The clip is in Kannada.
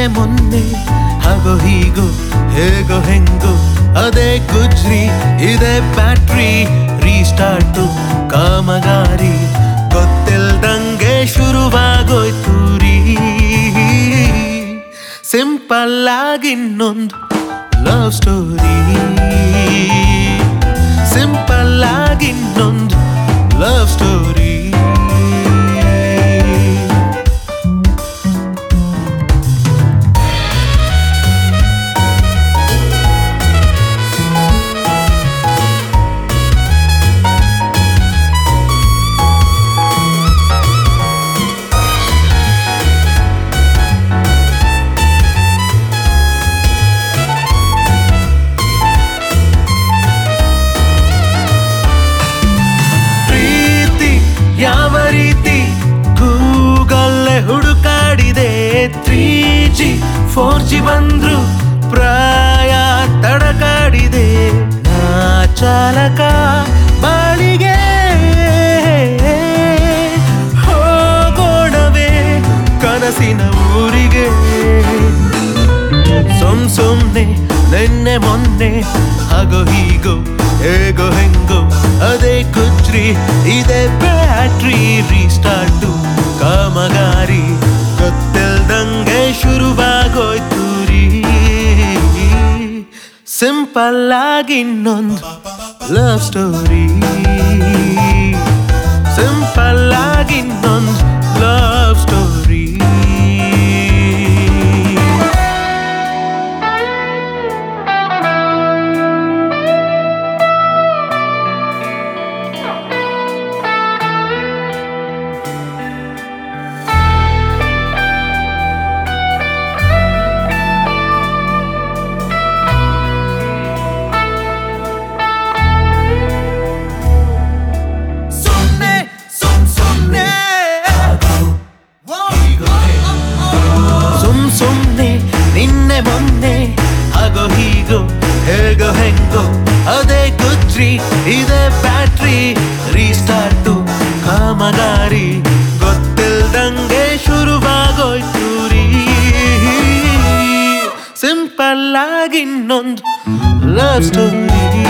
ನಿನ್ನೆ ಮೊನ್ನೆ ಹಾಗೋ ಹೀಗೋ ಹೇಗೋ ಹೆಂಗೋ ಅದೇ ಗುಜ್ರಿ ಇದೇ ಬ್ಯಾಟ್ರಿ ರೀಸ್ಟಾರ್ಟು ಕಾಮಗಾರಿ ಗೊತ್ತಿಲ್ದಂಗೆ ಶುರುವಾಗೋಯ್ತು ರೀ ಸಿಂಪಲ್ ಆಗಿ ಇನ್ನೊಂದು ಲವ್ ಸ್ಟೋರಿ ಸಿಂಪಲ್ ಆಗಿ ಇನ್ನೊಂದು ಲವ್ ಸ್ಟೋರಿ ಪ್ರೀತಿ ಯಾವ ರೀತಿ ಗೂಗಲ್ಲೇ ಹುಡುಕಾಡಿದೆ ತ್ರೀ ಜಿ ಫೋರ್ ಜಿ ಬಂದ್ರು ಪ್ರಾಯ ತಡಕಾಡಿದೆ ನಾ ಚಾಲಕ ಬಾಳಿಗೆ ಹೋಗೋಣವೇ ಕನಸಿನ ಊರಿಗೆ ಸುಮ್ ಸುಮ್ನೆ ನಿನ್ನೆ ಮೊನ್ನೆ ಹಾಗೋ ಹೀಗೋ ಹೇಗೋ ಹೆಂಗೋ ಅದೇ ಕುಚ್ರಿ ಇದೇ ಬ್ಯಾಟ್ರಿ ರೀಸ್ಟಾರ್ಟು ಕಾಮಗಾರಿ ಗೊತ್ತಿಲ್ದಂಗೆ ಶುರುವಾಗೋಯ್ತು ರೀ ಸಿಂಪಲ್ ಆಗಿ ಇನ್ನೊಂದು ಲವ್ ಸ್ಟೋರಿ ಸಿಂಪಲ್ ಆಗಿ ಇನ್ನೊಂದು ಲವ್ ಸ್ಟೋರಿ ಸುಮ್ನೆ ಸುಮ್ ಸುಮ್ನೆ ಸುಮ್ ಸುಮ್ನೆ ನಿನ್ನೆ ಮೊನ್ನೆ ಹಾಗೋ ಹೀಗೋ ಹೇಗೋ ಹೆಂಗೋ ಅದೇ ಗುಜ್ರಿ ಇದೇ ಬ್ಯಾಟ್ರಿ ರೀಸ್ಟಾರ್ಟು ಕಾಮಗಾರಿ ಗೊತ್ತಿಲ್ದಂಗೆ ಶುರುವಾಗೋಯ್ತು ರೀ ಸಿಂಪಲ್ ಆಗಿ ಇನ್ನೊಂದು ಲವ್ ಸ್ಟೋರಿ